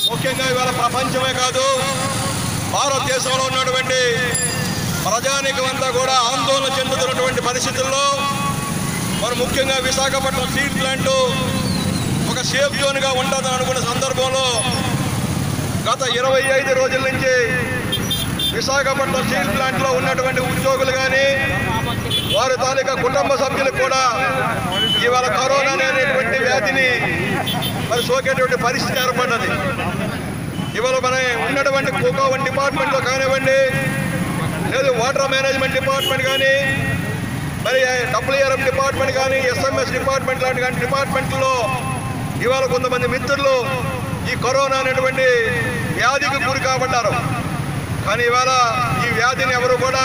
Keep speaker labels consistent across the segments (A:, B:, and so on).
A: ముఖ్యంగా ఇవాళ ప్రపంచమే కాదు భారతదేశంలో ఉన్నటువంటి ప్రజానికం అంతా కూడా ఆందోళన చెందుతున్నటువంటి పరిస్థితుల్లో మరి ముఖ్యంగా విశాఖపట్నం స్టీల్ ప్లాంట్ ఒక సేఫ్ జోన్గా ఉంటుందని అనుకున్న సందర్భంలో గత ఇరవై ఐదు రోజుల నుంచి విశాఖపట్నం స్టీల్ ప్లాంట్లో ఉన్నటువంటి ఉద్యోగులు కానీ వారి తాలూకా కుటుంబ సభ్యులకు కూడా ఇవాళ కరోనా అనేటువంటి వ్యాధిని మరి సోకేటువంటి పరిస్థితి ఏర్పడ్డది ఇవాళ మన ఉన్నటువంటి కోకో డిపార్ట్మెంట్లో కానివ్వండి లేదు వాటర్ మేనేజ్మెంట్ డిపార్ట్మెంట్ కానీ మరి డబ్ల్యూఆర్ఎం డిపార్ట్మెంట్ కానీ ఎస్ఎంఎస్ డిపార్ట్మెంట్ లాంటి కానీ డిపార్ట్మెంట్లో ఇవాళ కొంతమంది మిత్రులు ఈ కరోనా అనేటువంటి వ్యాధికి గురి కాబడ్డారు కానీ ఇవాళ ఈ వ్యాధిని ఎవరు కూడా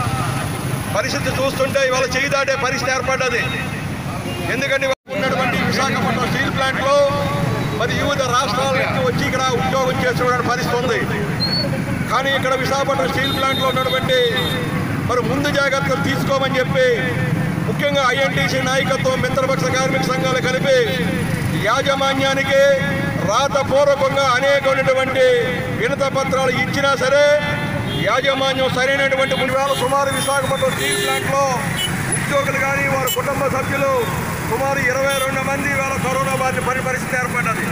A: పరిస్థితి చూస్తుంటే ఇవాళ చేయి దాటే పరిస్థితి ఏర్పడ్డది ఎందుకంటే ఇవాళ ఉన్నటువంటి విశాఖపట్నం స్టీల్ ప్లాంట్లో మరి వివిధ రాష్ట్రాల నుంచి వచ్చి ఇక్కడ ఉద్యోగం చేస్తున్న పరిస్థితి ఉంది కానీ ఇక్కడ విశాఖపట్నం స్టీల్ ప్లాంట్లో ఉన్నటువంటి మరి ముందు జాగ్రత్తలు తీసుకోమని చెప్పి ముఖ్యంగా ఐఎన్టీసీ నాయకత్వం మిత్రపక్ష కార్మిక సంఘాలు కలిపి యాజమాన్యానికి రాతపూర్వకంగా అనేకమైనటువంటి వినత పత్రాలు ఇచ్చినా సరే యాజమాన్యం సరైనటువంటి వేల సుమారు విశాఖపట్నం స్టీల్ ప్లాంట్లో ఉద్యోగులు కానీ వారి కుటుంబ సభ్యులు సుమారు ఇరవై రెండు మంది వేల కరోనా బారిన పని పరిస్థితి ఏర్పడ్డది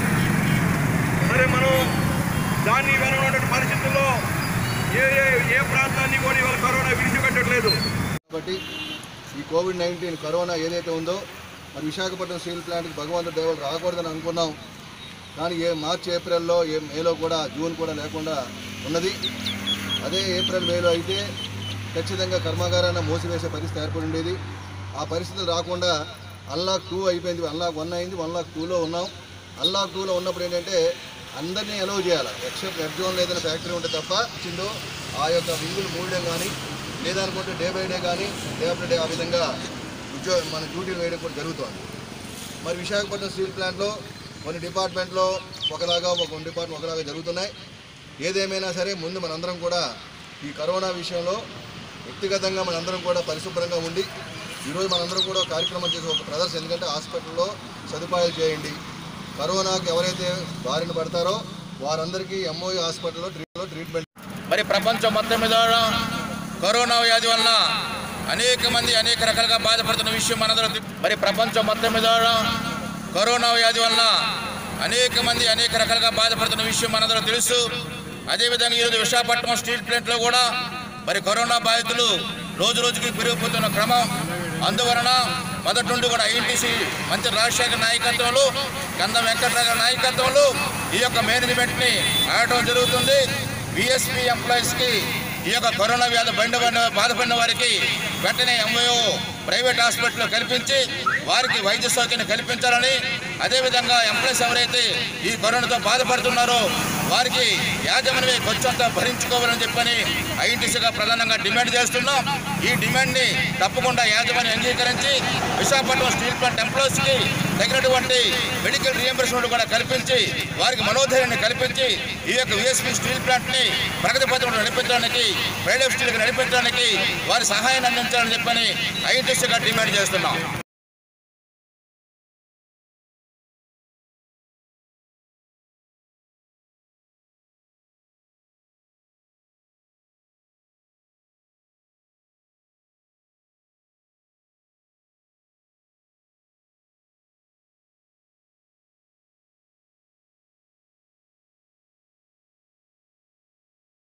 A: మరి మనం దాన్ని ఇవాళ ఉన్నటువంటి పరిస్థితుల్లో ఏ ఏ- ఏ ప్రాంతాన్ని కూడా ఇవాళ కరోనా విడిచిపెట్టట్లేదు
B: కాబట్టి ఈ కోవిడ్ నైన్టీన్ కరోనా ఏదైతే ఉందో మరి విశాఖపట్నం స్టీల్ ప్లాంట్కి భగవంతుడు దేవుడు రాకూడదని అనుకున్నాం కానీ ఏ మార్చి ఏప్రిల్లో ఏ మేలో కూడా జూన్ కూడా లేకుండా ఉన్నది అదే ఏప్రిల్ మేలో అయితే ఖచ్చితంగా కర్మాగారాన్ని మూసివేసే పరిస్థితి ఏర్పడి ఉండేది ఆ పరిస్థితులు రాకుండా అన్లాక్ టూ అయిపోయింది అన్లాక్ వన్ అయింది వన్ లాక్ టూలో ఉన్నాం అన్లాక్ టూలో ఉన్నప్పుడు ఏంటంటే అందరినీ అలౌ చేయాలి ఎక్సెప్ట్ రెడ్ జోన్లో ఏదైనా ఫ్యాక్టరీ ఉంటే తప్ప ఇచ్చిందో ఆ యొక్క వింగులు మూయడం కానీ లేదనుకుంటే డే బై డే కానీ డే ఆఫ్టర్ డే ఆ విధంగా ఉద్యోగ మన డ్యూటీలు వేయడం కూడా జరుగుతోంది మరి విశాఖపట్నం స్టీల్ ప్లాంట్లో కొన్ని డిపార్ట్మెంట్లో ఒకలాగా ఒక కొన్ని డిపార్ట్మెంట్ ఒకలాగా జరుగుతున్నాయి ఏదేమైనా సరే ముందు మనందరం కూడా ఈ కరోనా విషయంలో వ్యక్తిగతంగా మనందరం కూడా పరిశుభ్రంగా ఉండి ఈరోజు మనందరం కూడా ఒక కార్యక్రమం చేసి ఒక ప్రదర్శన ఎందుకంటే హాస్పిటల్లో సదుపాయాలు చేయండి కరోనాకు ఎవరైతే బారిన పడతారో వారందరికీ ఎంఓయూ హాస్పిటల్లో ట్రీట్లో ట్రీట్మెంట్
C: మరి ప్రపంచం మొత్తం మీద కరోనా వ్యాధి వలన అనేక మంది అనేక రకాలుగా బాధపడుతున్న విషయం మనందరం తె- మరి ప్రపంచం మొత్తం మీద కరోనా వ్యాధి వలన అనేక మంది అనేక రకాలుగా బాధపడుతున్న విషయం మనందరం తెలుసు అదేవిధంగా ఈరోజు విశాఖపట్నం స్టీల్ ప్లాంట్లో కూడా మరి కరోనా బాధితులు రోజు రోజుకి పెరిగిపోతున్న క్రమం అందువలన మొదటి నుండి కూడా ఐఎన్టీసీ మంత్రి రాజశేఖర్ నాయకత్వంలో కంద వెంకట్రావు గారి నాయకత్వంలో ఈ యొక్క మేనేజ్మెంట్ని ఆడటం జరుగుతుంది బిఎస్పీ ఎంప్లాయీస్కి ఈ యొక్క కరోనా వ్యాధి బండి బాధపడిన వారికి వెంటనే ఎంఓ ప్రైవేట్ హాస్పిటల్లో కల్పించి వారికి వైద్య సౌకర్యం కల్పించాలని అదేవిధంగా ఎంప్లాయీస్ ఎవరైతే ఈ కరోనాతో బాధపడుతున్నారో వారికి యాజమాన్యమే ఖర్చంతా భరించుకోవాలని చెప్పని ఐఎన్టీసీగా ప్రధానంగా డిమాండ్ చేస్తున్నాం ఈ డిమాండ్ని తప్పకుండా యాజమాన్యం అంగీకరించి విశాఖపట్నం స్టీల్ ప్లాంట్ ఎంప్లాయీస్కి తగినటువంటి మెడికల్ రియంబర్స్మెంట్ కూడా కల్పించి వారికి మనోధైర్యాన్ని కల్పించి ఈ యొక్క విఎస్పీ స్టీల్ ప్లాంట్ని ప్రగతి పథకంలో నడిపించడానికి ప్రైవేట్ స్టీల్కి నడిపించడానికి వారి సహాయాన్ని అందించాలని చెప్పని ఐఎన్టీసీగా డిమాండ్ చేస్తున్నాం